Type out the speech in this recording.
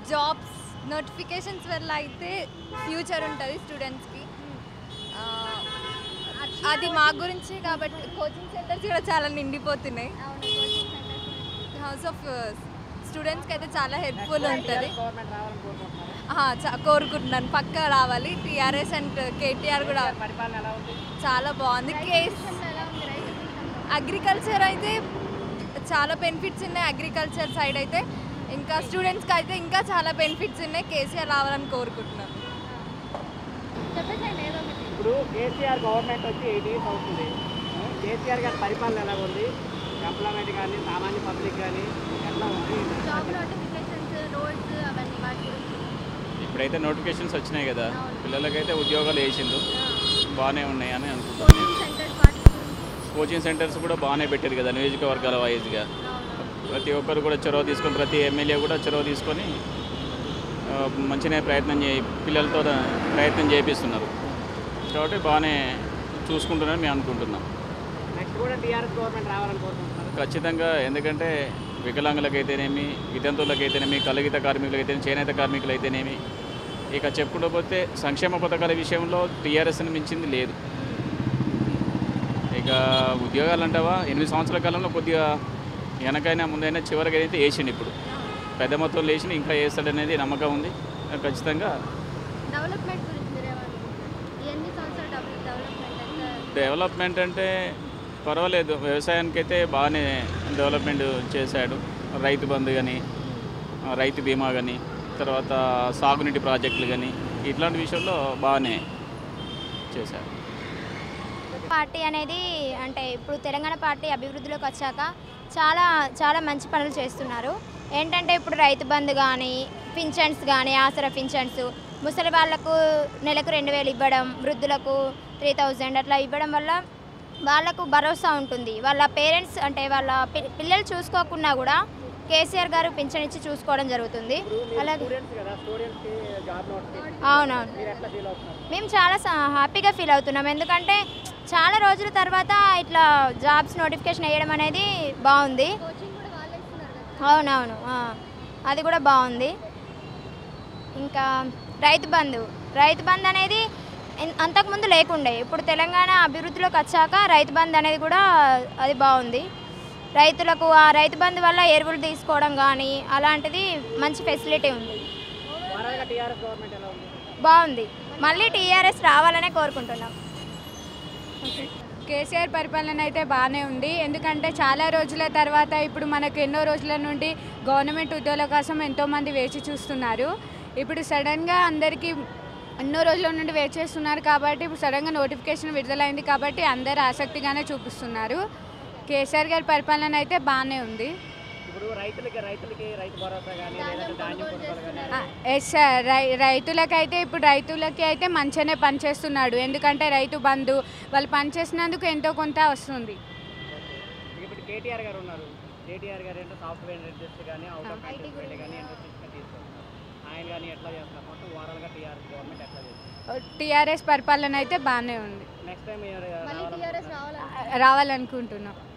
jobs notifications వల్ల అయితే future ఉంటుంది స్టూడెంట్స్కి అది మా గురించి కాబట్టి కోచింగ్ సెంటర్స్ కూడా చాలా నిండిపోతున్నాయి హౌస్ ఆఫ్ స్టూడెంట్స్కి అయితే చాలా హెల్ప్ఫుల్ ఉంటుంది గవర్నమెంట్ రావాలని కోరుకుంటున్నారు ఆహా, చా- కోరుకుంటున్నాను పక్కా రావాలి టీఆర్ఎస్ అండ్ కేటీఆర్ కూడా పరిపాలన ఎలా ఉంది చాలా బాగుంది కేస్ అగ్రికల్చర్ అయితే చాలా బెనిఫిట్స్ ఉన్నాయి అగ్రికల్చర్ సైడ్ అయితే ఇంకా స్టూడెంట్స్కి అయితే ఇంకా చాలా బెనిఫిట్స్ ఉన్నాయి కేసీఆర్ రావాలని కోరుకుంటున్నాను ఇప్పుడు కేసీఆర్ గవర్నమెంట్ వచ్చి ఎయిట్ ఇయర్స్ అవుతుంది కేసీఆర్ గారి పరిపాలన ఎలా ఉంది ఎంప్లాయ్మెంట్ కానీ సామాన్య పబ్లిక్ కానీ ఎట్లా ఉంది జాబ్ నోటిఫికేషన్స్ రోడ్స్ అవన్నీ వాటి గురించి ఇప్పుడైతే నోటిఫికేషన్స్ వచ్చినాయి కదా పిల్లలకైతే ఉద్యోగాలు వేసిండు బాగానే ఉన్నాయి అని అనుకుంటున్నాను కోచింగ్ సెంటర్స్ వాటి గురించి కోచింగ్ సెంటర్స్ కూడా బాగానే పెట్టారు కదా నియోజకవర్గాల వైజ్గా ప్రతి ఒక్కరు కూడా చొరవ తీసుకొని ప్రతి ఎమ్మెల్యే కూడా చొరవ తీసుకొని ఆ, మంచిగానే ప్రయత్నం చే పిల్లలతో ప్రయత్నం చేపిస్తున్నారు కాబట్టి బాగానే చూసుకుంటున్నారని మేము అనుకుంటున్నాం నెక్స్ట్ కూడా టీఆర్ఎస్ గవర్నమెంట్ రావాలని కోరుకుంటున్నారు ఖచ్చితంగా ఎందుకంటే వికలాంగులకైతేనేమి వితంతువులకైతేనేమి కలగిత కార్మికులకైతేనేమి చేనేత కార్మికులైతేనేమి ఇక చెప్పుకుంటూ పోతే సంక్షేమ పథకాల విషయంలో టీఆర్ఎస్ని మించింది లేదు ఇక ఉద్యోగాలు అంటావా ఎనిమిది సంవత్సరాల కాలంలో కొద్దిగా వెనకైనా ముందైనా చివరికి అయితే వేసిండు ఇప్పుడు పెద్ద మొత్తంలో వేసిన ఇంకా వేస్తాడనేది నమ్మకం ఉంది ఖచ్చితంగా డెవలప్మెంట్ గురించి మీరు ఏమనుకుంటున్నారు ఎన్ని సంవత్సరాలు డెవలప్ డెవలప్మెంట్ ఎంత డెవలప్మెంట్ అంటే పర్వాలేదు వ్యవసాయానికి అయితే బాగానే డెవలప్మెంట్ చేశాడు రైతు బంధు కానీ రైతు బీమా కానీ తర్వాత సాగునీటి ప్రాజెక్టులు కానీ ఇట్లాంటి విషయంలో బాగానే చేశారు పార్టీ అనేది అంటే ఇప్పుడు తెలంగాణ పార్టీ అభివృద్ధిలోకి వచ్చాక చాలా చాలా మంచి పనులు చేస్తున్నారు ఏంటంటే ఇప్పుడు రైతు బంధు కానీ పింఛన్స్ కానీ ఆసరా పింఛన్స్ ముసలి వాళ్ళకు నెలకు రెండు వేలు ఇవ్వడం వృద్ధులకు త్రీ థౌజండ్ అట్లా ఇవ్వడం వల్ల వాళ్ళకు భరోసా ఉంటుంది వాళ్ళ పేరెంట్స్ అంటే వాళ్ళ పి- పిల్లలు చూసుకోకున్నా కూడా కేసీఆర్ గారు పింఛన్ ఇచ్చి చూసుకోవడం జరుగుతుంది అలాగే స్టూడెంట్స్ కదా స్టూడెంట్స్కి జాబ్ నోటిఫికేషన్ అవునవును మీరు ఎట్లా ఫీల్ అవుతున్నారు మేము చాలా స- హ్యాపీగా ఫీల్ అవుతున్నాం ఎందుకంటే చాలా రోజుల తర్వాత ఇట్లా జాబ్స్ నోటిఫికేషన్ వేయడం అనేది బాగుంది కోచింగ్ కూడా వాళ్ళే ఇస్తున్నారు కదా అవునవును ఆ, అది కూడా బాగుంది ఇంకా రైతు బంధు రైతు బంధు అనేది ఇన్- అంతకుముందు లేకుండే ఇప్పుడు తెలంగాణ అభివృద్ధిలోకి వచ్చాక రైతు బంధు అనేది కూడా అది బాగుంది రైతులకు ఆ రైతు బంధు వల్ల ఎరువులు తీసుకోవడం కానీ అలాంటిది మంచి ఫెసిలిటీ ఉంది ఓవరాల్గా టీఆర్ఎస్ గవర్నమెంట్ ఎలా ఉంది బాగుంది మళ్ళీ టీఆర్ఎస్ రావాలనే కోరుకుంటున్నాం కేసీఆర్ పరిపాలన అయితే బాగానే ఉంది ఎందుకంటే చాలా రోజుల తర్వాత ఇప్పుడు మనకు ఎన్నో రోజుల నుండి గవర్నమెంట్ ఉద్యోగాల కోసం ఎంతోమంది వేచి చూస్తున్నారు ఇప్పుడు సడన్గా అందరికీ ఎన్నో రోజుల నుండి వెయిట్ చేస్తున్నారు కాబట్టి ఇప్పుడు సడన్గా నోటిఫికేషన్ విడుదలైంది కాబట్టి అందరు ఆసక్తిగానే చూపిస్తున్నారు కేసీఆర్ గారి పరిపాలన అయితే బాగానే ఉంది ఇప్పుడు రైతులకి రైతులకి రైతు భరోసా కానీ లేదంటే ధాన్యం కొనుగోలు కానీ ఎస్ సార్ రై రైతులకైతే ఇప్పుడు రైతులకి అయితే మంచిగానే పనిచేస్తున్నాడు ఎందుకంటే రైతు బంధు వాళ్ళు పనిచేసినందుకు ఎంతో కొంత వస్తుంది ఇప్పుడు కేటీఆర్ గారు ఉన్నారు కేటీఆర్ గారు ఏంటో సాఫ్ట్వేర్ ఇండస్ట్రీ కానీ అవుట్ ఆఫ్ కంట్రీ వెళ్ళి కానీ ఇండస్ట్రీస్గా తీసుకొస్తున్నారు ఆయన కానీ ఎట్లా చేస్తారు మొత్తం ఓవరాల్గా టీఆర్ఎస్ గవర్నమెంట్ ఎట్లా చేస్తారు టీఆర్ఎస్ పరిపాలన అయితే బాగానే ఉంది నెక్స్ట్ టైం మళ్ళీ టీఆర్ఎస్ రావాలని రావాలనుకుంటున్నాం